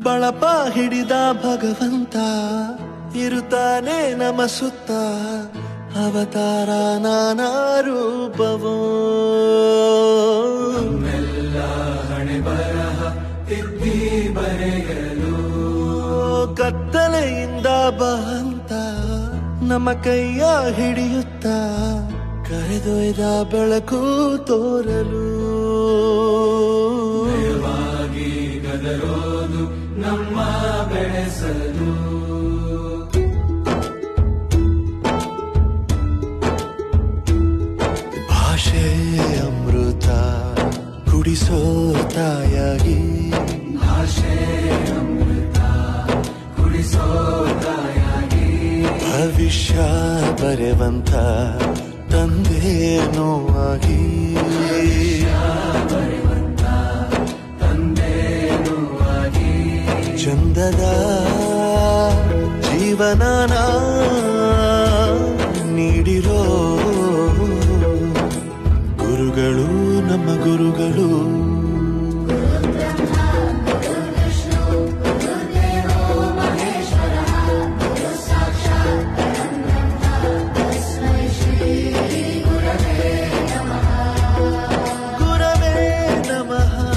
ಬಳಪ ಹಿಡಿದ ಭಗವಂತ ಇರುತ್ತಾನೆ ನಮ ಸುತ್ತ ಅವತಾರ ನಾನಾ ರೂಪವೋ ಕತ್ತಲೆಯಿಂದ ಬಹಂತ ನಮ್ಮ ಕೈಯ ಹಿಡಿಯುತ್ತ ಕರೆದೊಯ್ದ ಬೆಳಕು ತೋರಲು ಭಾಷೆ ಅಮೃತ ಕುಡಿಸೋ ತಾಯಾಗಿ ಭವಿಷ್ಯ ಬರೆವಂತ ತಂದೆನೋ ಆಗಿ ಚಂದದ ಜೀವನನ ನೀಡಿರೋ ಗುರುಗಳು ನಮ್ಮ ಗುರುಗಳು